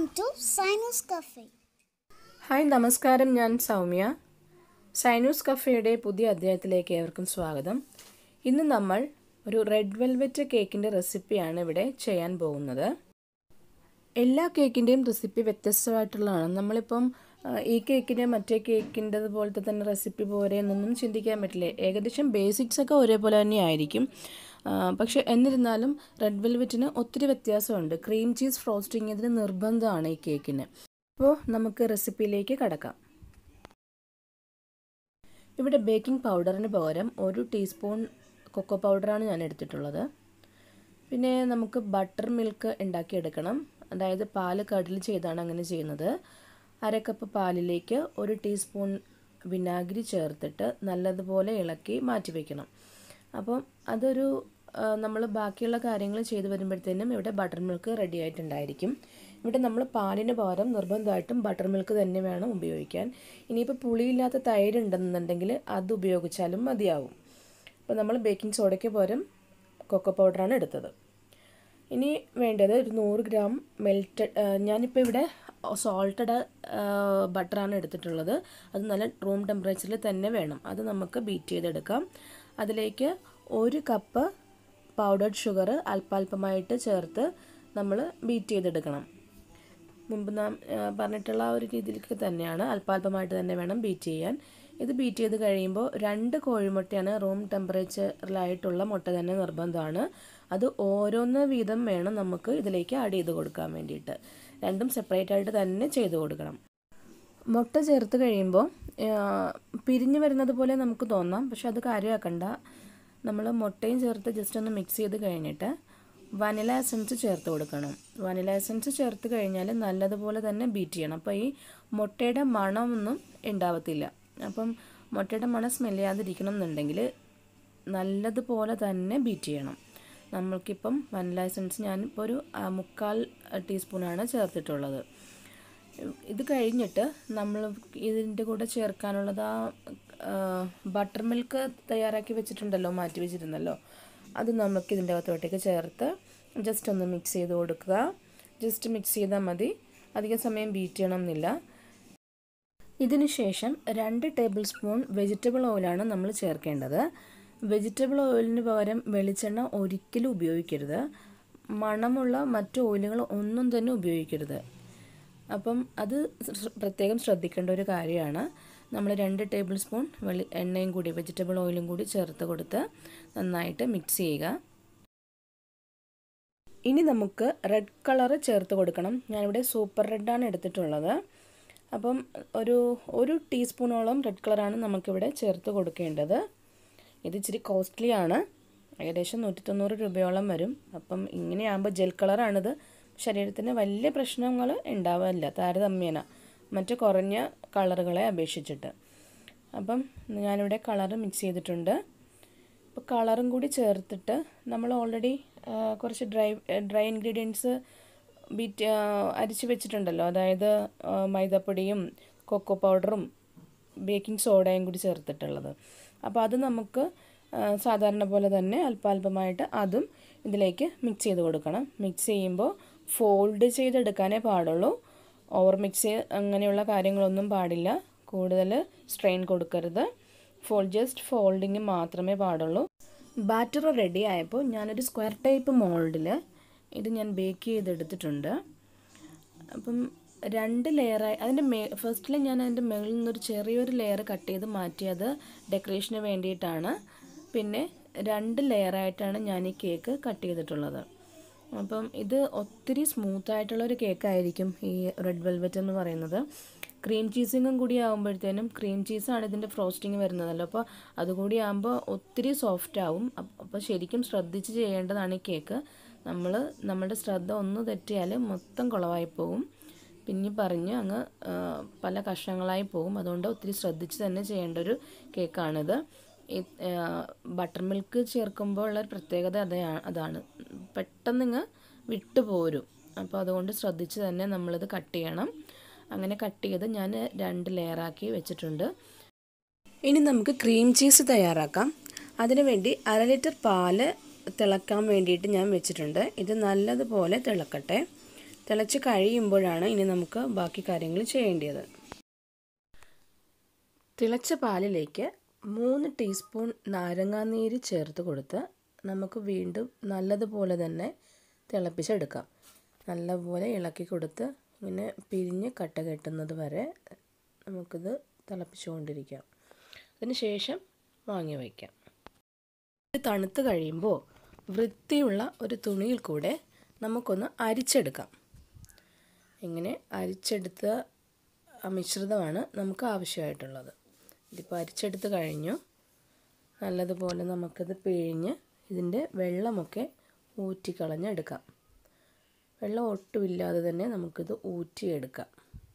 to Sinus Cafe. Hi നമസ്കാരം ഞാൻ സൗമ്യ സൈനൂസ് കഫേയുടെ പുതിയ അധ്യായത്തിലേക്ക് ഏവർക്കും സ്വാഗതം ഇന്ന് നമ്മൾ ഒരു റെഡ് വെൽവെറ്റ് കേക്കിൻ്റെ റെസിപ്പിയാണ് ഇവിടെ ചെയ്യാൻ പോകുന്നത് എല്ലാ കേക്കിൻ്റെയും റെസിപ്പി വ്യത്യസ്തമായിട്ടുള്ളതാണ് നമ്മളിപ്പം ആ, ഈ കേക്കിൻ്റെ മറ്റേ കേക്കിൻ്റെ പോലത്തെ തന്നെ റെസിപ്പി പോരെ എന്നൊന്നും ചിന്തിക്കാൻ പറ്റില്ല ഏകദേശം ബേസിക്സ് ഒക്കെ ഒരേപോലെ തന്നെ ആയിരിക്കും ആ, പക്ഷെ എന്നിരുന്നാലും റെഡ് വെൽവെറ്റിന് ഒത്തിരി വ്യത്യാസമുണ്ട് ക്രീം ചീസ് ഫ്രോസ്റ്റിംഗ് ഇതിന് നിർബന്ധമാണ് ഈ കേക്കിന് അപ്പോൾ നമുക്ക് റെസിപ്പിയിലേക്ക് കടക്കാം ഇവിടെ ബേക്കിംഗ് പൗഡറിന് പകരം ഒരു ടീസ്പൂൺ കൊക്കോ പൗഡറാണ് ഞാൻ എടുത്തിട്ടുള്ളത് പിന്നെ നമുക്ക് ബട്ടർ മിൽക്ക് ഉണ്ടാക്കിയെടുക്കണം അതായത് പാല് കടൽ ചെയ്താണ് അങ്ങനെ ചെയ്യുന്നത് അര കപ്പ് പാലിലേക്ക് ഒരു ടീസ്പൂൺ വിനാഗിരി ചേർത്തിട്ട് നല്ലതുപോലെ ഇളക്കി മാറ്റി വയ്ക്കണം അപ്പം അതൊരു നമ്മൾ ബാക്കിയുള്ള കാര്യങ്ങൾ ചെയ്തു വരുമ്പോഴത്തേനും ഇവിടെ ബട്ടർ മിൽക്ക് റെഡി ആയിട്ടുണ്ടായിരിക്കും ഇവിടെ നമ്മൾ പാലിന് പകരം നിർബന്ധമായിട്ടും ബട്ടർ മിൽക്ക് തന്നെ വേണം ഉപയോഗിക്കാൻ ഇനിയിപ്പോൾ പുളിയില്ലാത്ത തൈര് ഉണ്ടെന്നുണ്ടെങ്കിൽ അത് ഉപയോഗിച്ചാലും മതിയാവും അപ്പോൾ നമ്മൾ ബേക്കിംഗ് സോഡയ്ക്ക് പകരം കൊക്കോ പൗഡറാണ് എടുത്തത് ഇനി വേണ്ടത് ഒരു നൂറ് ഗ്രാം മെൽറ്റഡ് ഞാനിപ്പോൾ ഇവിടെ സോൾട്ടഡ് ബട്ടറാണ് എടുത്തിട്ടുള്ളത് അത് നല്ല റൂം ടെമ്പറേച്ചറിൽ തന്നെ വേണം അത് നമുക്ക് ബീറ്റ് ചെയ്തെടുക്കാം അതിലേക്ക് ഒരു കപ്പ് പൗഡർഡ് ഷുഗർ അല്പാൽപമായിട്ട് ചേർത്ത് നമ്മൾ ബീറ്റ് ചെയ്തെടുക്കണം മുമ്പ് നാം ആ, പറഞ്ഞിട്ടുള്ള ആ ഒരു രീതിയിലേക്ക് തന്നെയാണ് അല്പാൽപമായിട്ട് തന്നെ വേണം ബീറ്റ് ചെയ്യാൻ ഇത് ബീറ്റ് ചെയ്ത് കഴിയുമ്പോൾ രണ്ട് കോഴിമുട്ടയാണ് റൂം ടെമ്പറേച്ചറിലായിട്ടുള്ള മുട്ട തന്നെ നിർബന്ധമാണ് അത് ഓരോന്ന് വീതം വേണം നമുക്ക് ഇതിലേക്ക് ആഡ് ചെയ്ത് കൊടുക്കാൻ വേണ്ടിയിട്ട് രണ്ടും സെപ്പറേറ്റ് ആയിട്ട് തന്നെ ചെയ്ത് കൊടുക്കണം മുട്ട ചേർത്ത് കഴിയുമ്പോൾ പിരിഞ്ഞു വരുന്നത് പോലെ നമുക്ക് തോന്നാം പക്ഷെ അത് കാര്യമാക്കണ്ട നമ്മൾ മുട്ടയും ചേർത്ത് ജസ്റ്റ് ഒന്ന് മിക്സ് ചെയ്ത് കഴിഞ്ഞിട്ട് വനില എസൻസ് ചേർത്ത് കൊടുക്കണം വനില എസൻസ് ചേർത്ത് കഴിഞ്ഞാൽ നല്ലതുപോലെ തന്നെ ബീറ്റ് ചെയ്യണം അപ്പോൾ ഈ മുട്ടയുടെ മണമൊന്നും ഉണ്ടാവത്തില്ല അപ്പം മുട്ടയുടെ മണം സ്മെൽ ചെയ്യാതിരിക്കണം എന്നുണ്ടെങ്കിൽ നല്ലതുപോലെ തന്നെ ബീറ്റ് ചെയ്യണം നമ്മൾക്കിപ്പം വനില എസൻസ് ഞാനിപ്പോൾ ഒരു ആ, മുക്കാൽ ടീസ്പൂണാണ് ചേർത്തിട്ടുള്ളത് ഇത് കഴിഞ്ഞിട്ട് നമ്മൾ ഇതിൻ്റെ കൂടെ ചേർക്കാനുള്ളത് ആ ബട്ടർ മിൽക്ക് തയ്യാറാക്കി വെച്ചിട്ടുണ്ടല്ലോ മാറ്റി വെച്ചിരുന്നല്ലോ അത് നമുക്ക് ഇതിൻ്റെ അകത്തോട്ടേക്ക് ചേർത്ത് ജസ്റ്റ് ഒന്ന് മിക്സ് ചെയ്ത് കൊടുക്കുക ജസ്റ്റ് മിക്സ് ചെയ്താൽ മതി അധികം സമയം ബീറ്റ് ചെയ്യണമെന്നില്ല ഇതിന് ശേഷം രണ്ട് ടേബിൾ സ്പൂൺ വെജിറ്റബിൾ ഓയിലാണ് നമ്മൾ ചേർക്കേണ്ടത് വെജിറ്റബിൾ ഓയിലിന് പകരം വെളിച്ചെണ്ണ ഒരിക്കലും ഉപയോഗിക്കരുത് മണമുള്ള മറ്റു ഓയിലുകൾ ഒന്നും തന്നെ ഉപയോഗിക്കരുത് അപ്പം അത് ശ്ര- പ്രത്യേകം ശ്രദ്ധിക്കേണ്ട ഒരു കാര്യമാണ് നമ്മൾ രണ്ട് ടേബിൾ സ്പൂൺ വെളി എണ്ണയും കൂടി വെജിറ്റബിൾ ഓയിലും കൂടി ചേർത്ത് കൊടുത്ത് നന്നായിട്ട് മിക്സ് ചെയ്യുക ഇനി നമുക്ക് റെഡ് കളർ ചേർത്ത് കൊടുക്കണം ഞാനിവിടെ സൂപ്പർ റെഡാണ് എടുത്തിട്ടുള്ളത് അപ്പം ഒരു ഒരു ടീസ്പൂണോളം റെഡ് കളറാണ് നമുക്കിവിടെ ചേർത്ത് കൊടുക്കേണ്ടത് ഇത് ഇച്ചിരി കോസ്റ്റ്ലി ആണ് ഏകദേശം നൂറ്റി തൊണ്ണൂറ് രൂപയോളം വരും അപ്പം ഇങ്ങനെയാകുമ്പോൾ ജെൽ കളറാണിത് ശരീരത്തിന് വലിയ പ്രശ്നങ്ങൾ ഉണ്ടാവില്ല താരതമ്യേന മറ്റു കുറഞ്ഞ കളറുകളെ അപേക്ഷിച്ചിട്ട് അപ്പം ഞാനിവിടെ കളർ മിക്സ് ചെയ്തിട്ടുണ്ട് ഇപ്പോൾ കളറും കൂടി ചേർത്തിട്ട് നമ്മൾ ഓൾറെഡി കുറച്ച് ഡ്രൈ ഡ്രൈ ഇൻഗ്രീഡിയൻസ് ബീറ്റ് അരിച്ച് വെച്ചിട്ടുണ്ടല്ലോ അതായത് ആ, മൈദപ്പൊടിയും കൊക്കോ പൗഡറും ബേക്കിംഗ് സോഡയും കൂടി ചേർത്തിട്ടുള്ളത് അപ്പോൾ അത് നമുക്ക് ആ, സാധാരണ പോലെ തന്നെ അല്പാൽപമായിട്ട് അതും ഇതിലേക്ക് മിക്സ് ചെയ്ത് കൊടുക്കണം മിക്സ് ചെയ്യുമ്പോൾ ഫോൾഡ് ചെയ്തെടുക്കാനേ പാടുള്ളൂ ഓവർ മിക്സ് അങ്ങനെയുള്ള കാര്യങ്ങളൊന്നും പാടില്ല കൂടുതൽ സ്ട്രെയിൻ കൊടുക്കരുത് ഫോൾ ജസ്റ്റ് ഫോൾഡിങ് മാത്രമേ പാടുള്ളൂ ബാറ്റർ റെഡി ആയപ്പോൾ ഞാനൊരു സ്ക്വയർ ടൈപ്പ് മോൾഡിൽ ഇത് ഞാൻ ബേക്ക് ചെയ്തെടുത്തിട്ടുണ്ട് അപ്പം രണ്ട് ലെയറായി അതിൻ്റെ മേ ഫസ്റ്റിൽ ഞാൻ അതിൻ്റെ മുകളിൽ നിന്നൊരു ചെറിയൊരു ലെയർ കട്ട് ചെയ്ത് മാറ്റിയത് ഡെക്കറേഷന് വേണ്ടിയിട്ടാണ് പിന്നെ രണ്ട് ലെയറായിട്ടാണ് ഞാൻ ഈ കേക്ക് കട്ട് ചെയ്തിട്ടുള്ളത് അപ്പം ഇത് ഒത്തിരി സ്മൂത്ത് ആയിട്ടുള്ള ഒരു കേക്കായിരിക്കും ഈ റെഡ് വെൽവെറ്റ് എന്ന് പറയുന്നത് ക്രീം ചീസിങ്ങും കൂടി ആകുമ്പോഴത്തേനും ക്രീം ചീസാണ് ഇതിൻ്റെ ഫ്രോസ്റ്റിംഗ് വരുന്നതല്ലോ അപ്പോൾ അതുകൂടി ആകുമ്പോൾ ഒത്തിരി സോഫ്റ്റ് ആവും അപ്പോൾ ശരിക്കും ശ്രദ്ധിച്ച് ചെയ്യേണ്ടതാണ് ഈ കേക്ക് നമ്മൾ നമ്മുടെ ശ്രദ്ധ ഒന്ന് തെറ്റിയാൽ മൊത്തം കുളവായി പോകും പിന്നെ പറഞ്ഞ് അങ്ങ് ആ, പല കഷ്ണങ്ങളായി പോകും അതുകൊണ്ട് ഒത്തിരി ശ്രദ്ധിച്ച് തന്നെ ചെയ്യേണ്ട ഒരു കേക്കാണിത് ഈ ബട്ടർ മിൽക്ക് ചേർക്കുമ്പോൾ ഉള്ള ഒരു പ്രത്യേകത അതാണ് അതാണ് പെട്ടെന്ന് ഇങ്ങ് വിട്ടുപോരും അപ്പോൾ അതുകൊണ്ട് ശ്രദ്ധിച്ച് തന്നെ നമ്മളിത് കട്ട് ചെയ്യണം അങ്ങനെ കട്ട് ചെയ്ത് ഞാൻ രണ്ട് ലെയറാക്കി വെച്ചിട്ടുണ്ട് ഇനി നമുക്ക് ക്രീം ചീസ് തയ്യാറാക്കാം അതിനുവേണ്ടി അര ലിറ്റർ പാല് തിളക്കാൻ വേണ്ടിയിട്ട് ഞാൻ വെച്ചിട്ടുണ്ട് ഇത് നല്ലതുപോലെ തിളക്കട്ടെ തിളച്ച് കഴിയുമ്പോഴാണ് ഇനി നമുക്ക് ബാക്കി കാര്യങ്ങൾ ചെയ്യേണ്ടത് തിളച്ച പാലിലേക്ക് മൂന്ന് ടീസ്പൂൺ നാരങ്ങാനീര് ചേർത്ത് കൊടുത്ത് നമുക്ക് വീണ്ടും നല്ലതുപോലെ തന്നെ തിളപ്പിച്ചെടുക്കാം നല്ലപോലെ ഇളക്കി കൊടുത്ത് ഇങ്ങനെ പിരിഞ്ഞ് കട്ട കെട്ടുന്നത് വരെ നമുക്കിത് തിളപ്പിച്ചുകൊണ്ടിരിക്കാം അതിന് ശേഷം വാങ്ങി വയ്ക്കാം ഇത് തണുത്ത് കഴിയുമ്പോൾ വൃത്തിയുള്ള ഒരു തുണിയിൽ കൂടെ നമുക്കൊന്ന് അരിച്ചെടുക്കാം ഇങ്ങനെ അരിച്ചെടുത്ത മിശ്രിതമാണ് നമുക്ക് ആവശ്യമായിട്ടുള്ളത് ഇതിപ്പോൾ അരിച്ചെടുത്ത് കഴിഞ്ഞു നല്ലതുപോലെ നമുക്കിത് പിഴിഞ്ഞ് ഇതിൻ്റെ വെള്ളമൊക്കെ ഊറ്റിക്കളഞ്ഞെടുക്കാം വെള്ളം ഒട്ടുമില്ലാതെ തന്നെ നമുക്കിത് ഊറ്റിയെടുക്കാം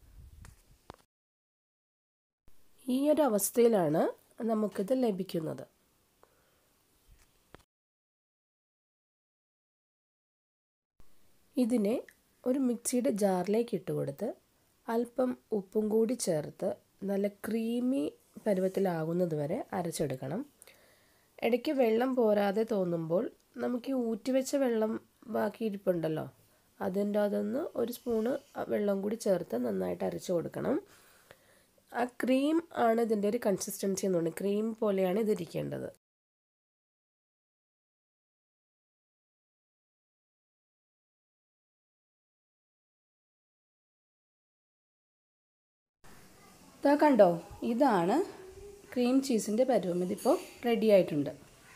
ഈ ഒരു അവസ്ഥയിലാണ് നമുക്കിത് ലഭിക്കുന്നത് ഇതിനെ ഒരു മിക്സിയുടെ ജാറിലേക്ക് ഇട്ട് കൊടുത്ത് അല്പം ഉപ്പും കൂടി ചേർത്ത് നല്ല ക്രീമി പരുവത്തിലാകുന്നത് വരെ അരച്ചെടുക്കണം ഇടയ്ക്ക് വെള്ളം പോരാതെ തോന്നുമ്പോൾ നമുക്ക് ഈ ഊറ്റിവെച്ച വെള്ളം ബാക്കി ഇരിപ്പുണ്ടല്ലോ അതിൻ്റെ അതൊന്ന് ഒരു സ്പൂണ് വെള്ളം കൂടി ചേർത്ത് നന്നായിട്ട് അരച്ച് കൊടുക്കണം ആ ക്രീം ആണ് ഇതിൻ്റെ ഒരു കൺസിസ്റ്റൻസി എന്ന് പറയുന്നത് ക്രീം പോലെയാണ് ഇതിരിക്കേണ്ടത് ഇതാ കണ്ടോ ഇതാണ് ക്രീം ചീസിൻ്റെ പരുവം ഇതിപ്പോൾ റെഡി ആയിട്ടുണ്ട്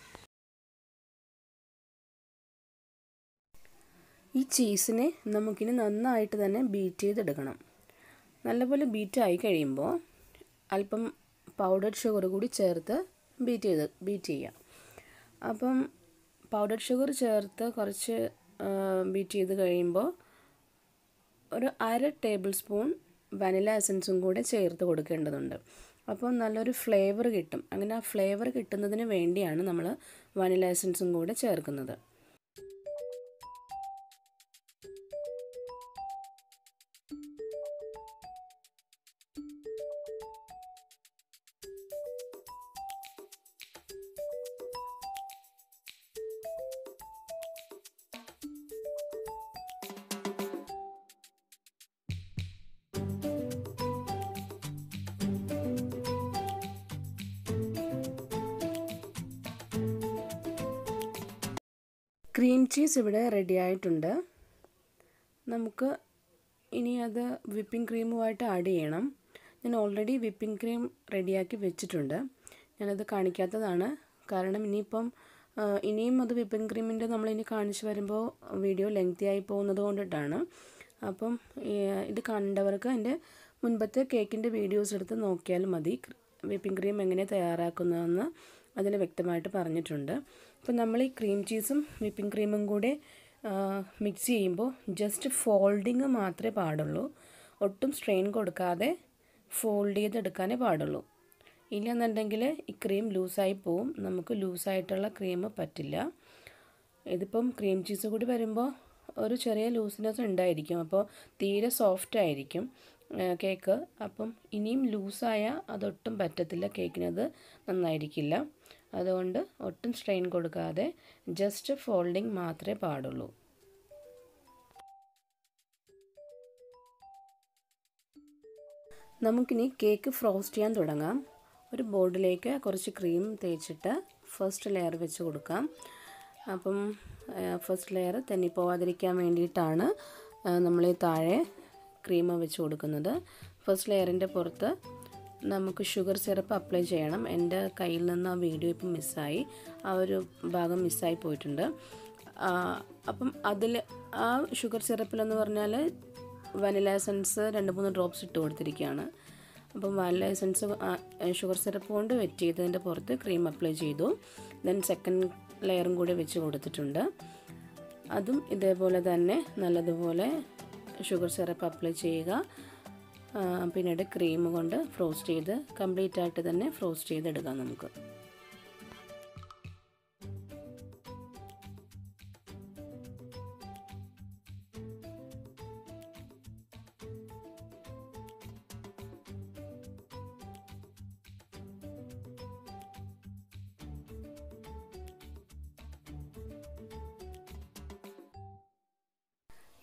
ഈ ചീസിനെ നമുക്കിനി നന്നായിട്ട് തന്നെ ബീറ്റ് ചെയ്തെടുക്കണം നല്ലപോലെ ബീറ്റ് ആയി കഴിയുമ്പോൾ അല്പം പൗഡർ ഷുഗർ കൂടി ചേർത്ത് ബീറ്റ് ചെയ്ത് ബീറ്റ് ചെയ്യാം അപ്പം പൗഡർ ഷുഗർ ചേർത്ത് കുറച്ച് ബീറ്റ് ചെയ്ത് കഴിയുമ്പോൾ ഒരു അര ടേബിൾ സ്പൂൺ വനില എസൻസും കൂടെ ചേർത്ത് കൊടുക്കേണ്ടതുണ്ട് അപ്പോൾ നല്ലൊരു ഫ്ലേവർ കിട്ടും അങ്ങനെ ആ ഫ്ലേവർ കിട്ടുന്നതിന് വേണ്ടിയാണ് നമ്മൾ വനില എസൻസും കൂടെ ചേർക്കുന്നത് ക്രീം ചീസ് ഇവിടെ റെഡി ആയിട്ടുണ്ട് നമുക്ക് ഇനി അത് വിപ്പിംഗ് ക്രീമുമായിട്ട് ആഡ് ചെയ്യണം ഞാൻ ഓൾറെഡി വിപ്പിംഗ് ക്രീം റെഡിയാക്കി വെച്ചിട്ടുണ്ട് ഞാനത് കാണിക്കാത്തതാണ് കാരണം ഇനിയിപ്പം ഇനിയും അത് വിപ്പിംഗ് ക്രീമിൻ്റെ നമ്മളിനി കാണിച്ച് വരുമ്പോൾ വീഡിയോ ലെങ്തി ആയി പോകുന്നത് കൊണ്ടിട്ടാണ് അപ്പം ഇത് കണ്ടവർക്ക് എൻ്റെ മുൻപത്തെ കേക്കിൻ്റെ വീഡിയോസ് എടുത്ത് നോക്കിയാൽ മതി വിപ്പിംഗ് ക്രീം എങ്ങനെ തയ്യാറാക്കുന്നതെന്ന് അതിൽ വ്യക്തമായിട്ട് പറഞ്ഞിട്ടുണ്ട് അപ്പോൾ നമ്മൾ ഈ ക്രീം ചീസും വിപ്പിംഗ് ക്രീമും കൂടെ മിക്സ് ചെയ്യുമ്പോൾ ജസ്റ്റ് ഫോൾഡിങ് മാത്രമേ പാടുള്ളൂ ഒട്ടും സ്ട്രെയിൻ കൊടുക്കാതെ ഫോൾഡ് ചെയ്തെടുക്കാനേ പാടുള്ളൂ ഇല്ലെന്നുണ്ടെങ്കിൽ ഈ ക്രീം ലൂസായി പോവും നമുക്ക് ലൂസായിട്ടുള്ള ക്രീം പറ്റില്ല ഇതിപ്പം ക്രീം ചീസ് കൂടി വരുമ്പോൾ ഒരു ചെറിയ ലൂസിനെസ് ഉണ്ടായിരിക്കും അപ്പോൾ തീരെ സോഫ്റ്റ് ആയിരിക്കും കേക്ക് അപ്പം ഇനിയും ലൂസായ അതൊട്ടും പറ്റത്തില്ല കേക്കിനത് നന്നായിരിക്കില്ല അതുകൊണ്ട് ഒട്ടും സ്ട്രെയിൻ കൊടുക്കാതെ ജസ്റ്റ് ഫോൾഡിങ് മാത്രമേ പാടുള്ളൂ നമുക്കിനി കേക്ക് ഫ്രോസ്റ്റ് ചെയ്യാൻ തുടങ്ങാം ഒരു ബോർഡിലേക്ക് കുറച്ച് ക്രീം തേച്ചിട്ട് ഫസ്റ്റ് ലെയർ വെച്ച് കൊടുക്കാം അപ്പം ഫസ്റ്റ് ലെയർ തെന്നിപ്പോവാതിരിക്കാൻ വേണ്ടിയിട്ടാണ് നമ്മൾ ഈ താഴെ ക്രീം വെച്ച് കൊടുക്കുന്നത് ഫസ്റ്റ് ലെയറിൻ്റെ പുറത്ത് നമുക്ക് ഷുഗർ സിറപ്പ് അപ്ലൈ ചെയ്യണം എൻ്റെ കയ്യിൽ നിന്ന് ആ വീഡിയോ ഇപ്പം മിസ്സായി ആ ഒരു ഭാഗം മിസ്സായി പോയിട്ടുണ്ട് അപ്പം അതിൽ ആ ഷുഗർ സിറപ്പിലെന്ന് പറഞ്ഞാൽ വനില എസൻസ് രണ്ട് മൂന്ന് ഡ്രോപ്സ് ഇട്ട് കൊടുത്തിരിക്കുകയാണ് അപ്പം വനില എസൻസ് ഷുഗർ സിറപ്പ് കൊണ്ട് വെറ്റ് ചെയ്തതിൻ്റെ പുറത്ത് ക്രീം അപ്ലൈ ചെയ്തു ദെൻ സെക്കൻഡ് ലെയറും കൂടി വെച്ച് കൊടുത്തിട്ടുണ്ട് അതും ഇതേപോലെ തന്നെ നല്ലതുപോലെ ഷുഗർ സിറപ്പ് അപ്ലൈ ചെയ്യുക പിന്നീട് ക്രീം കൊണ്ട് ഫ്രോസ്റ്റ് ചെയ്ത് കംപ്ലീറ്റ് ആയിട്ട് തന്നെ ഫ്രോസ്റ്റ് ചെയ്തെടുക്കാം നമുക്ക്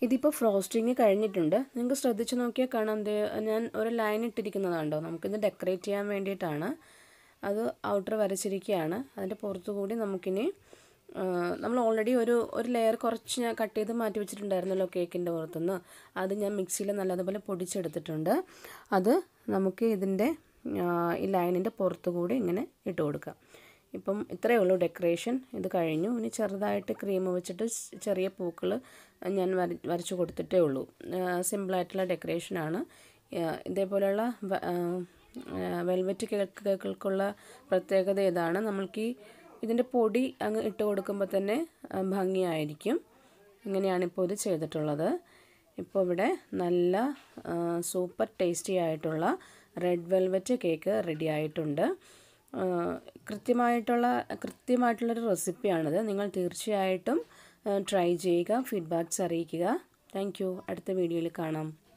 ഇതിപ്പോൾ ഫ്രോസ്റ്റിങ് കഴിഞ്ഞിട്ടുണ്ട് നിങ്ങൾക്ക് ശ്രദ്ധിച്ച് നോക്കിയാൽ കാണാം ദേ ഞാൻ ഒരു ലൈൻ ഇട്ടിരിക്കുന്നതാണ്ടോ നമുക്കിത് ഡെക്കറേറ്റ് ചെയ്യാൻ വേണ്ടിയിട്ടാണ് അത് ഔട്ടർ വരച്ചിരിക്കുകയാണ് അതിൻ്റെ പുറത്തു കൂടി നമുക്കിനി ആ, നമ്മൾ ഓൾറെഡി ഒരു ഒരു ലെയർ കുറച്ച് ഞാൻ കട്ട് ചെയ്ത് മാറ്റി വെച്ചിട്ടുണ്ടായിരുന്നല്ലോ കേക്കിൻ്റെ പുറത്തുനിന്ന് അത് ഞാൻ മിക്സിയിൽ നല്ലതുപോലെ പൊടിച്ചെടുത്തിട്ടുണ്ട് അത് നമുക്ക് ഇതിൻ്റെ ആ, ഈ ലൈനിൻ്റെ പുറത്തു കൂടി ഇങ്ങനെ ഇട്ട് കൊടുക്കാം ഇപ്പം ഇത്രയേ ഉള്ളൂ ഡെക്കറേഷൻ ഇത് കഴിഞ്ഞു ഇനി ചെറുതായിട്ട് ക്രീം വെച്ചിട്ട് സ് ചെറിയ പൂക്കൾ ഞാൻ വര വരച്ച് കൊടുത്തിട്ടേ ഉള്ളൂ സിമ്പിളായിട്ടുള്ള ഡെക്കറേഷനാണ് ഇതേപോലെയുള്ള വെൽവെറ്റ് കേക്ക് കേക്കുകൾക്കുള്ള പ്രത്യേകത ഇതാണ് നമ്മൾക്ക് ഈ ഇതിൻ്റെ പൊടി അങ്ങ് ഇട്ട് കൊടുക്കുമ്പോൾ തന്നെ ആ, ഭംഗിയായിരിക്കും ഇങ്ങനെയാണിപ്പോൾ ഇത് ചെയ്തിട്ടുള്ളത് ഇപ്പോൾ ഇവിടെ നല്ല ആ, സൂപ്പർ ടേസ്റ്റി ആയിട്ടുള്ള റെഡ് വെൽവെറ്റ് കേക്ക് റെഡി ആയിട്ടുണ്ട് ആ, കൃത്യമായിട്ടുള്ള കൃത്യമായിട്ടുള്ളൊരു റെസിപ്പിയാണിത് നിങ്ങൾ തീർച്ചയായിട്ടും ട്രൈ ചെയ്യുക ഫീഡ്ബാക്ക്സ് അറിയിക്കുക താങ്ക് യു അടുത്ത വീഡിയോയിൽ കാണാം